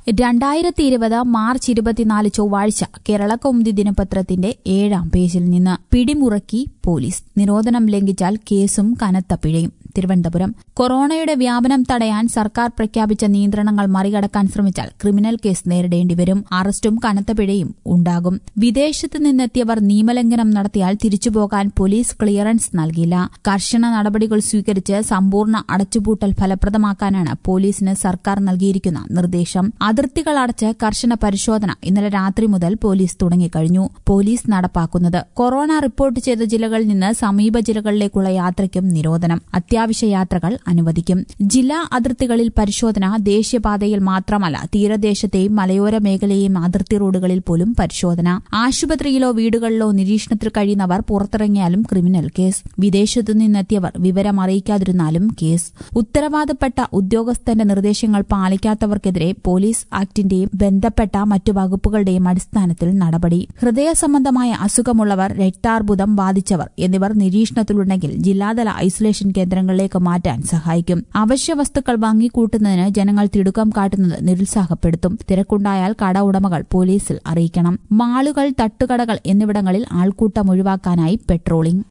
രണ്ടായിരത്തി ഇരുപത് മാർച്ച് ഇരുപത്തിനാല് ചൊവ്വാഴ്ച കേരള കൗമുദി ദിനപത്രത്തിന്റെ ഏഴാം പേജിൽ നിന്ന് പിടിമുറക്കി പോലീസ് നിരോധനം ലംഘിച്ചാൽ കേസും കനത്ത പിഴയും തിരുവനന്തപുരം കൊറോണയുടെ വ്യാപനം തടയാൻ സർക്കാർ പ്രഖ്യാപിച്ച നിയന്ത്രണങ്ങൾ മറികടക്കാൻ ശ്രമിച്ചാൽ ക്രിമിനൽ കേസ് നേരിടേണ്ടിവരും അറസ്റ്റും കനത്ത പിഴയും ഉണ്ടാകും വിദേശത്ത് നിന്നെത്തിയവർ നിയമലംഘനം നടത്തിയാൽ തിരിച്ചുപോകാൻ പോലീസ് ക്ലിയറൻസ് നൽകില്ല കർശന നടപടികൾ സ്വീകരിച്ച് സമ്പൂർണ്ണ അടച്ചുപൂട്ടൽ ഫലപ്രദമാക്കാനാണ് പോലീസിന് സർക്കാർ നൽകിയിരിക്കുന്ന നിർദ്ദേശം അതിർത്തികൾ അടച്ച് കർശന പരിശോധന ഇന്നലെ രാത്രി മുതൽ പോലീസ് തുടങ്ങിക്കഴിഞ്ഞു പോലീസ് നടപ്പാക്കുന്നത് കൊറോണ റിപ്പോർട്ട് ചെയ്ത ജില്ലകളിൽ നിന്ന് സമീപ ജില്ലകളിലേക്കുള്ള യാത്രയ്ക്കും നിരോധനം അത്യാവശ്യ യാത്രകൾ അനുവദിക്കും ജില്ലാ അതിർത്തികളിൽ പരിശോധന ദേശീയപാതയിൽ മാത്രമല്ല തീരദേശത്തെയും മലയോര മേഖലയെയും അതിർത്തി റോഡുകളിൽ പോലും പരിശോധന ആശുപത്രിയിലോ വീടുകളിലോ നിരീക്ഷണത്തിൽ കഴിയുന്നവർ പുറത്തിറങ്ങിയാലും ക്രിമിനൽ കേസ് വിദേശത്തു നിന്നെത്തിയവർ വിവരം അറിയിക്കാതിരുന്നാലും കേസ് ഉത്തരവാദപ്പെട്ട ഉദ്യോഗസ്ഥന്റെ നിർദ്ദേശങ്ങൾ പാലിക്കാത്തവർക്കെതിരെ പോലീസ് ആക്ടിന്റെയും ബന്ധപ്പെട്ട മറ്റു വകുപ്പുകളുടെയും അടിസ്ഥാനത്തിൽ നടപടി ഹൃദയ സംബന്ധമായ അസുഖമുള്ളവർ രക്താർബുദം ബാധിച്ചവർ എന്നിവർ നിരീക്ഷണത്തിലുണ്ടെങ്കിൽ ജില്ലാതല ഐസൊലേഷൻ കേന്ദ്രങ്ങളിലേക്ക് മാറ്റാൻ സഹായിക്കും അവശ്യ വസ്തുക്കൾ വാങ്ങിക്കൂട്ടുന്നതിന് ജനങ്ങൾ തിടുക്കം കാട്ടുന്നത് നിരുത്സാഹപ്പെടുത്തും തിരക്കുണ്ടായാൽ കട ഉടമകൾ പോലീസിൽ അറിയിക്കണം മാളുകൾ തട്ടുകടകൾ എന്നിവിടങ്ങളിൽ ആൾക്കൂട്ടം ഒഴിവാക്കാനായി പെട്രോളിംഗ്